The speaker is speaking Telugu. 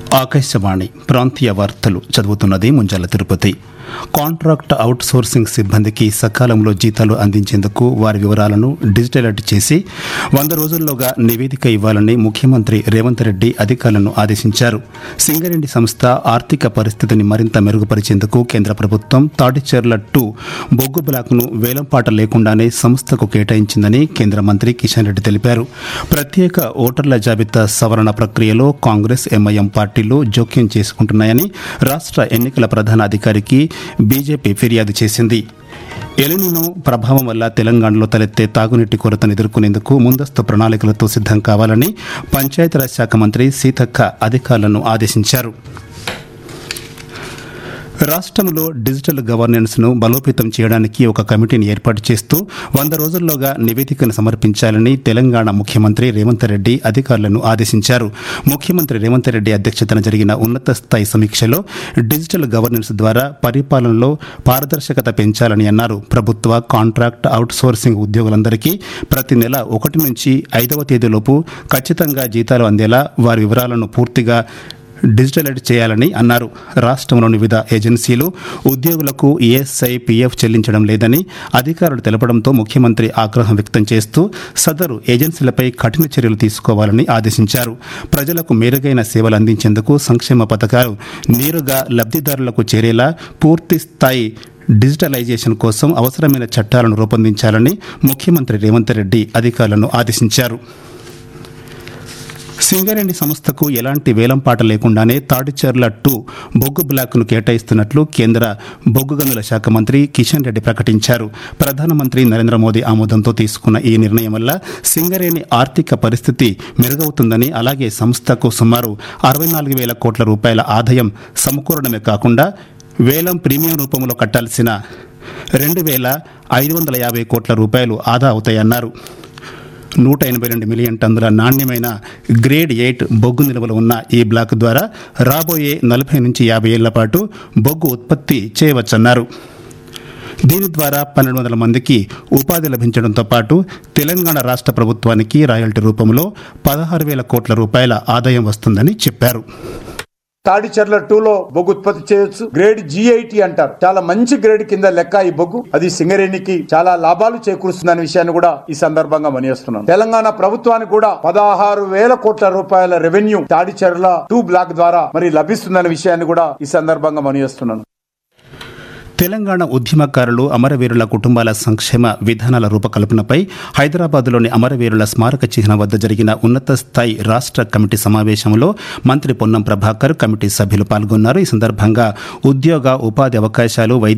ఆకాశవాణి ప్రాంతీయ వార్తలు చదువుతున్నది Munjala Tirupati contract outsourcing సిబ్బందికి సకాలంలో జీతాలు అందించేందుకు వారి వివరాలను డిజిటలైజ్ చేసి వంద రోజుల్లోగా నివేదిక ఇవ్వాలని ముఖ్యమంత్రి రేవంత్ రెడ్డి అధికారులను ఆదేశించారు సింగరేణి సంస్థ ఆర్థిక పరిస్థితిని మరింత మెరుగుపరిచేందుకు కేంద్ర ప్రభుత్వం తాటిచెర్ల టూ బొగ్గు బ్లాక్ను వేలంపాట లేకుండానే సంస్థకు కేటాయించిందని కేంద్ర మంత్రి కిషన్ రెడ్డి తెలిపారు ప్రత్యేక ఓటర్ల జాబితా సవరణ ప్రక్రియలో కాంగ్రెస్ ఎంఐఎం పార్టీలు జోక్యం చేసుకుంటున్నాయని రాష్ట్ర ఎన్నికల ప్రధాన అధికారికి బీజేపీ ఫిర్యాదు చేసింది ఎలినినో ప్రభావం వల్ల తెలంగాణలో తలెత్తే తాగునీటి కొరతను ఎదుర్కొనేందుకు ముందస్తు ప్రణాళికలతో సిద్ధం కావాలని పంచాయతీరాజ్ శాఖ మంత్రి సీతక్క అధికారులను ఆదేశించారు రాష్ట్రంలో డిజిటల్ గవర్నెన్స్ ను బలోపేతం చేయడానికి ఒక కమిటీని ఏర్పాటు చేస్తూ వంద రోజుల్లోగా నివేదికను సమర్పించాలని తెలంగాణ ముఖ్యమంత్రి రేవంత్ రెడ్డి అధికారులను ఆదేశించారు ముఖ్యమంత్రి రేవంత్ రెడ్డి అధ్యక్షతన జరిగిన ఉన్నత స్థాయి సమీక్షలో డిజిటల్ గవర్నెన్స్ ద్వారా పరిపాలనలో పారదర్శకత పెంచాలని అన్నారు ప్రభుత్వ కాంట్రాక్ట్ అవుట్ సోర్సింగ్ ఉద్యోగులందరికీ ప్రతి నెల ఒకటి నుంచి ఐదవ తేదీలోపు ఖచ్చితంగా జీతాలు అందేలా వారి వివరాలను పూర్తిగా డిజిటలైజ్ చేయాలని అన్నారు రాష్ట్రంలోని వివిధ ఏజెన్సీలు ఉద్యోగులకు ఈఎస్ఐ పీఎఫ్ చెల్లించడం లేదని అధికారులు తెలపడంతో ముఖ్యమంత్రి ఆగ్రహం వ్యక్తం చేస్తూ సదరు ఏజెన్సీలపై కఠిన చర్యలు తీసుకోవాలని ఆదేశించారు ప్రజలకు మెరుగైన సేవలు అందించేందుకు సంక్షేమ పథకాలు నేరుగా లబ్ధిదారులకు చేరేలా పూర్తి స్థాయి డిజిటలైజేషన్ కోసం అవసరమైన చట్టాలను రూపొందించాలని ముఖ్యమంత్రి రేవంత్ రెడ్డి అధికారులను ఆదేశించారు సింగరేణి సంస్థకు ఎలాంటి వేలంపాట లేకుండానే తాడిచెర్ల టూ బొగ్గు బ్లాక్ను కేటాయిస్తున్నట్లు కేంద్ర బొగ్గు గనుల శాఖ మంత్రి కిషన్ రెడ్డి ప్రకటించారు ప్రధానమంత్రి నరేంద్ర మోదీ ఆమోదంతో తీసుకున్న ఈ నిర్ణయం వల్ల సింగరేణి ఆర్థిక పరిస్థితి మెరుగవుతుందని అలాగే సంస్థకు సుమారు అరవై నాలుగు వేల కోట్ల రూపాయల ఆదాయం సమకూరడమే కాకుండా వేలం ప్రీమియం రూపంలో కట్టాల్సిన రెండు వేల ఐదు వందల యాభై కోట్ల రూపాయలు ఆదా అవుతాయన్నారు నూట ఎనభై రెండు మిలియన్ టన్నుల నాణ్యమైన గ్రేడ్ ఎయిట్ బొగ్గు నిల్వలు ఉన్న ఈ బ్లాక్ ద్వారా రాబోయే నలభై నుంచి యాభై ఏళ్ల పాటు బొగ్గు ఉత్పత్తి చేయవచ్చన్నారు దీని ద్వారా పన్నెండు వందల మందికి ఉపాధి లభించడంతో పాటు తెలంగాణ రాష్ట్ర ప్రభుత్వానికి రాయల్టీ రూపంలో పదహారు వేల కోట్ల రూపాయల ఆదాయం వస్తుందని చెప్పారు తాడిచెర్ల టూ లో బొగ్గు ఉత్పత్తి చేయొచ్చు గ్రేడ్ జిఐటి అంటారు చాలా మంచి గ్రేడ్ కింద లెక్క ఈ బొగ్గు అది సింగరేణికి చాలా లాభాలు చేకూరుస్తుందనే విషయాన్ని కూడా ఈ సందర్భంగా మనిస్తున్నాను తెలంగాణ ప్రభుత్వానికి కూడా పదహారు వేల కోట్ల రూపాయల రెవెన్యూ తాడిచెర్ల టూ బ్లాక్ ద్వారా మరి లభిస్తుందనే విషయాన్ని కూడా ఈ సందర్భంగా మనిస్తున్నాను తెలంగాణ ఉద్యమకారులు అమరవీరుల కుటుంబాల సంక్షేమ విధానాల రూపకల్పనపై హైదరాబాద్లోని అమరవీరుల స్మారక చిహ్నం వద్ద జరిగిన ఉన్నత స్థాయి రాష్ట్ర కమిటీ సమావేశంలో మంత్రి పొన్నం ప్రభాకర్ కమిటీ సభ్యులు పాల్గొన్నారు ఈ సందర్భంగా ఉద్యోగ ఉపాధి అవకాశాలు వైద్య